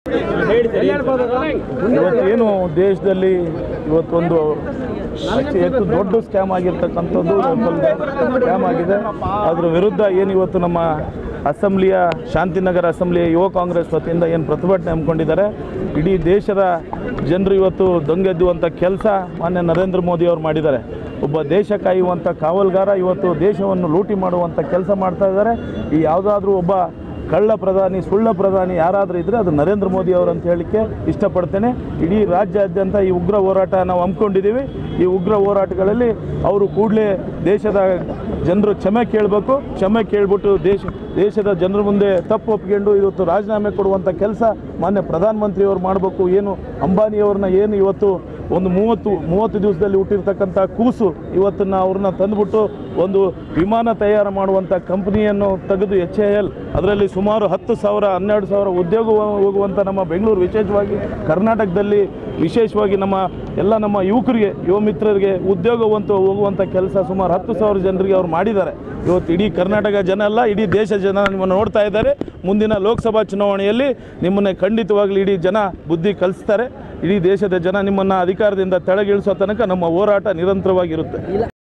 ಇವತ್ತೇನು ದೇಶದಲ್ಲಿ ಇವತ್ತೊಂದು ಅತಿ ಹೆಚ್ಚು ದೊಡ್ಡ ಸ್ಕ್ಯಾಮ್ ಆಗಿರ್ತಕ್ಕಂಥದ್ದು ಇವತ್ತೊಂದು ಸ್ಕ್ಯಾಮ್ ಆಗಿದೆ ಅದ್ರ ವಿರುದ್ಧ ಏನು ಇವತ್ತು ನಮ್ಮ ಅಸೆಂಬ್ಲಿಯ ಶಾಂತಿನಗರ ಅಸೆಂಬ್ಲಿಯ ಯುವ ಕಾಂಗ್ರೆಸ್ ವತಿಯಿಂದ ಏನು ಪ್ರತಿಭಟನೆ ಹಮ್ಮಿಕೊಂಡಿದ್ದಾರೆ ಇಡೀ ದೇಶದ ಜನರು ಇವತ್ತು ದಂಗೆದ್ದುವಂಥ ಕೆಲಸ ಮಾನ್ಯ ನರೇಂದ್ರ ಮೋದಿ ಅವರು ಮಾಡಿದ್ದಾರೆ ಒಬ್ಬ ದೇಶ ಕಾಯುವಂಥ ಕಾವಲ್ಗಾರ ಇವತ್ತು ದೇಶವನ್ನು ಲೂಟಿ ಮಾಡುವಂಥ ಕೆಲಸ ಮಾಡ್ತಾ ಇದ್ದಾರೆ ಈ ಯಾವುದಾದ್ರೂ ಒಬ್ಬ ಕಳ್ಳ ಪ್ರಧಾನಿ ಸುಳ್ಳ ಪ್ರಧಾನಿ ಯಾರಾದರೂ ಇದ್ದರೆ ಅದು ನರೇಂದ್ರ ಮೋದಿ ಅವರು ಅಂತ ಹೇಳಲಿಕ್ಕೆ ಇಷ್ಟಪಡ್ತೇನೆ ಇಡೀ ರಾಜ್ಯಾದ್ಯಂತ ಈ ಉಗ್ರ ಹೋರಾಟ ನಾವು ಹಮ್ಮಿಕೊಂಡಿದ್ದೀವಿ ಈ ಉಗ್ರ ಹೋರಾಟಗಳಲ್ಲಿ ಅವರು ಕೂಡಲೇ ದೇಶದ ಜನರು ಕ್ಷಮೆ ಕೇಳಬೇಕು ಕ್ಷಮೆ ಕೇಳಿಬಿಟ್ಟು ದೇಶ ದೇಶದ ಜನರ ಮುಂದೆ ತಪ್ಪು ಒಪ್ಕೊಂಡು ಇವತ್ತು ರಾಜೀನಾಮೆ ಕೊಡುವಂಥ ಕೆಲಸ ಮಾನ್ಯ ಪ್ರಧಾನಮಂತ್ರಿಯವರು ಮಾಡಬೇಕು ಏನು ಅಂಬಾನಿಯವ್ರನ್ನ ಏನು ಇವತ್ತು ಒಂದು ಮೂವತ್ತು ಮೂವತ್ತು ದಿವಸದಲ್ಲಿ ಹುಟ್ಟಿರ್ತಕ್ಕಂಥ ಕೂಸು ಇವತ್ತನ್ನ ಅವ್ರನ್ನ ತಂದುಬಿಟ್ಟು ಒಂದು ವಿಮಾನ ತಯಾರು ಮಾಡುವಂಥ ಕಂಪ್ನಿಯನ್ನು ತೆಗೆದು ಎಚ್ ಎ ಎಲ್ ಅದರಲ್ಲಿ ಸುಮಾರು ಹತ್ತು ಸಾವಿರ ಹನ್ನೆರಡು ಸಾವಿರ ಉದ್ಯೋಗ ಹೋಗುವಂಥ ನಮ್ಮ ಬೆಂಗಳೂರು ವಿಶೇಷವಾಗಿ ಕರ್ನಾಟಕದಲ್ಲಿ ವಿಶೇಷವಾಗಿ ನಮ್ಮ ಎಲ್ಲ ನಮ್ಮ ಯುವಕರಿಗೆ ಯುವ ಮಿತ್ರರಿಗೆ ಉದ್ಯೋಗವಂತ ಹೋಗುವಂಥ ಕೆಲಸ ಸುಮಾರು ಹತ್ತು ಸಾವಿರ ಜನರಿಗೆ ಅವ್ರು ಮಾಡಿದ್ದಾರೆ ಇವತ್ತು ಇಡೀ ಕರ್ನಾಟಕ ಜನ ಅಲ್ಲ ಇಡೀ ದೇಶ ಜನ ನಿಮ್ಮನ್ನು ನೋಡ್ತಾ ಇದ್ದಾರೆ ಮುಂದಿನ ಲೋಕಸಭಾ ಚುನಾವಣೆಯಲ್ಲಿ ನಿಮ್ಮನ್ನು ಖಂಡಿತವಾಗ್ಲೂ ಇಡೀ ಜನ ಬುದ್ಧಿ ಕಲಿಸ್ತಾರೆ ಇಡೀ ದೇಶದ ಜನ ನಿಮ್ಮನ್ನು ಅಧಿಕಾರದಿಂದ ತೆಳಗಿಳಿಸೋ ತನಕ ನಮ್ಮ ಹೋರಾಟ ನಿರಂತರವಾಗಿರುತ್ತೆ